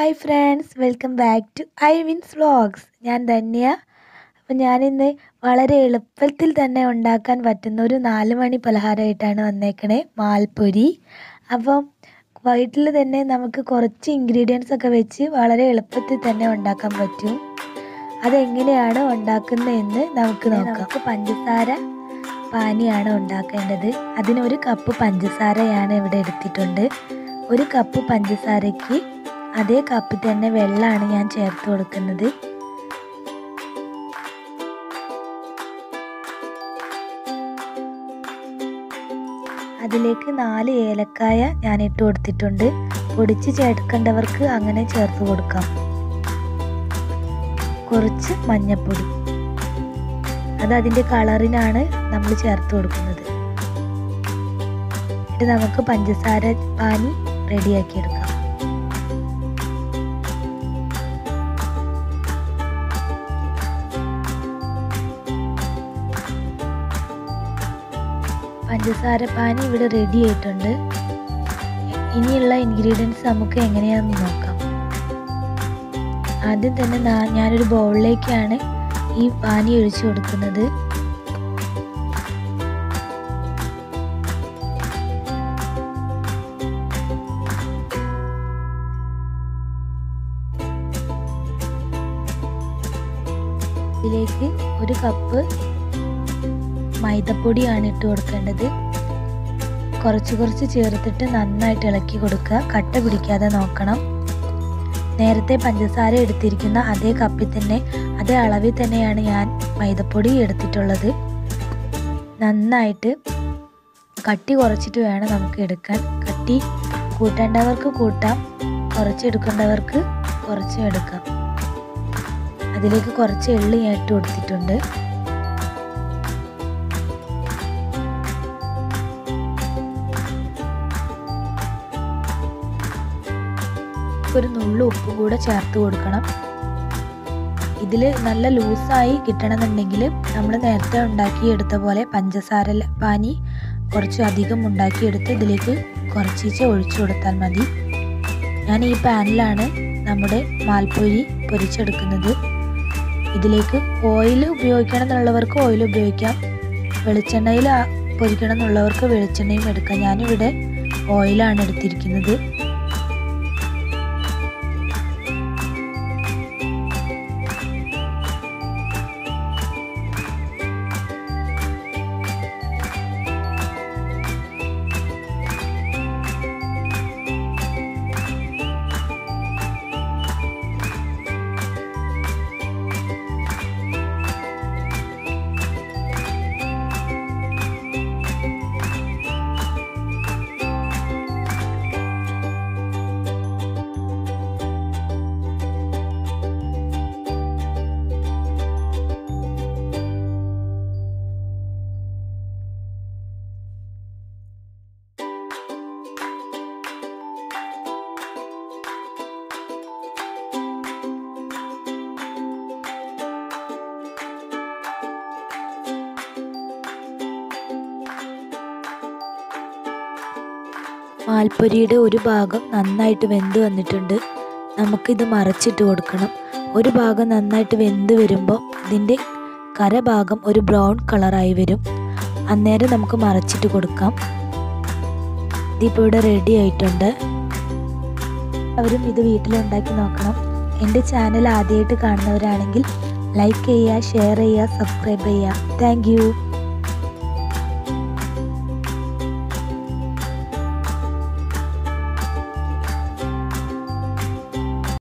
hi friends welcome back to Ivins vlogs ഞാൻ ധന്യ അപ്പം ഞാനിന്ന് വളരെ എളുപ്പത്തിൽ തന്നെ ഉണ്ടാക്കാൻ പറ്റുന്ന ഒരു നാല് മണി പലഹാരമായിട്ടാണ് വന്നേക്കണേ മാൽപ്പൊരി അപ്പം വീട്ടിൽ തന്നെ നമുക്ക് കുറച്ച് ഇൻഗ്രീഡിയൻസ് ഒക്കെ വെച്ച് വളരെ എളുപ്പത്തിൽ തന്നെ ഉണ്ടാക്കാൻ പറ്റും അതെങ്ങനെയാണ് ഉണ്ടാക്കുന്നതെന്ന് നമുക്ക് നോക്കാം നമുക്ക് പഞ്ചസാര പാനിയാണ് ഉണ്ടാക്കേണ്ടത് അതിനൊരു കപ്പ് പഞ്ചസാരയാണ് ഇവിടെ എടുത്തിട്ടുണ്ട് ഒരു കപ്പ് പഞ്ചസാരയ്ക്ക് അതേ കപ്പിൽ തന്നെ വെള്ളമാണ് ഞാൻ ചേർത്ത് കൊടുക്കുന്നത് അതിലേക്ക് നാല് ഏലക്കായ ഞാൻ ഇട്ട് കൊടുത്തിട്ടുണ്ട് പൊടിച്ച് ചേർക്കേണ്ടവർക്ക് അങ്ങനെ ചേർത്ത് കൊടുക്കാം കുറച്ച് മഞ്ഞൾപ്പൊടി അത് അതിൻ്റെ കളറിനാണ് നമ്മൾ ചേർത്ത് കൊടുക്കുന്നത് എന്നിട്ട് നമുക്ക് പഞ്ചസാര പാനി റെഡിയാക്കി എടുക്കാം പഞ്ചസാര പാനി ഇവിടെ റെഡി ആയിട്ടുണ്ട് ഇനിയുള്ള ഇൻഗ്രീഡിയൻസ് നമുക്ക് എങ്ങനെയാണെന്ന് നോക്കാം ആദ്യം തന്നെ ഞാനൊരു ബൗളിലേക്കാണ് ഈ പാനി ഒഴിച്ചു കൊടുക്കുന്നത് ഇതിലേക്ക് ഒരു കപ്പ് മൈദപ്പൊടിയാണ് ഇട്ട് കൊടുക്കേണ്ടത് കുറച്ച് കുറച്ച് ചേർത്തിട്ട് നന്നായിട്ട് ഇളക്കി കൊടുക്കുക കട്ട പിടിക്കാതെ നോക്കണം നേരത്തെ പഞ്ചസാര എടുത്തിരിക്കുന്ന അതേ കപ്പിൽ തന്നെ അതേ അളവിൽ തന്നെയാണ് ഞാൻ മൈദപ്പൊടി എടുത്തിട്ടുള്ളത് നന്നായിട്ട് കട്ടി കുറച്ചിട്ട് വേണം നമുക്ക് എടുക്കാൻ കട്ടി കൂട്ടേണ്ടവർക്ക് കൂട്ടാം കുറച്ചെടുക്കേണ്ടവർക്ക് കുറച്ചും എടുക്കാം അതിലേക്ക് കുറച്ച് എള്ള് ഞാൻ ഇട്ട് കൊടുത്തിട്ടുണ്ട് ഒരു നുള്ളു ഉപ്പ് കൂടെ ചേർത്ത് കൊടുക്കണം ഇതിൽ നല്ല ലൂസായി കിട്ടണമെന്നുണ്ടെങ്കിൽ നമ്മൾ നേരത്തെ ഉണ്ടാക്കിയെടുത്ത പോലെ പഞ്ചസാര പാനി കുറച്ച് അധികം ഉണ്ടാക്കിയെടുത്ത് ഇതിലേക്ക് കുറച്ചീച്ച ഒഴിച്ചു കൊടുത്താൽ മതി ഞാൻ ഈ പാനിലാണ് നമ്മുടെ മാൽപ്പൊരി പൊരിച്ചെടുക്കുന്നത് ഇതിലേക്ക് ഓയിൽ ഉപയോഗിക്കണം എന്നുള്ളവർക്ക് ഓയിൽ ഉപയോഗിക്കാം വെളിച്ചെണ്ണയിൽ പൊരിക്കണം എന്നുള്ളവർക്ക് വെളിച്ചെണ്ണയും എടുക്കാം ഞാനിവിടെ ഓയിലാണ് എടുത്തിരിക്കുന്നത് മാൽപ്പൊരിയുടെ ഒരു ഭാഗം നന്നായിട്ട് വെന്ത് വന്നിട്ടുണ്ട് നമുക്കിത് മറച്ചിട്ട് കൊടുക്കണം ഒരു ഭാഗം നന്നായിട്ട് വെന്ത് വരുമ്പോൾ ഇതിൻ്റെ കരഭാഗം ഒരു ബ്രൗൺ കളറായി വരും അന്നേരം നമുക്ക് മറച്ചിട്ട് കൊടുക്കാം ഇതിപ്പോൾ ഇവിടെ റെഡി ആയിട്ടുണ്ട് അവരും ഇത് വീട്ടിലുണ്ടാക്കി നോക്കണം എൻ്റെ ചാനൽ ആദ്യമായിട്ട് കാണുന്നവരാണെങ്കിൽ ലൈക്ക് ചെയ്യുക ഷെയർ ചെയ്യുക സബ്സ്ക്രൈബ് ചെയ്യുക താങ്ക്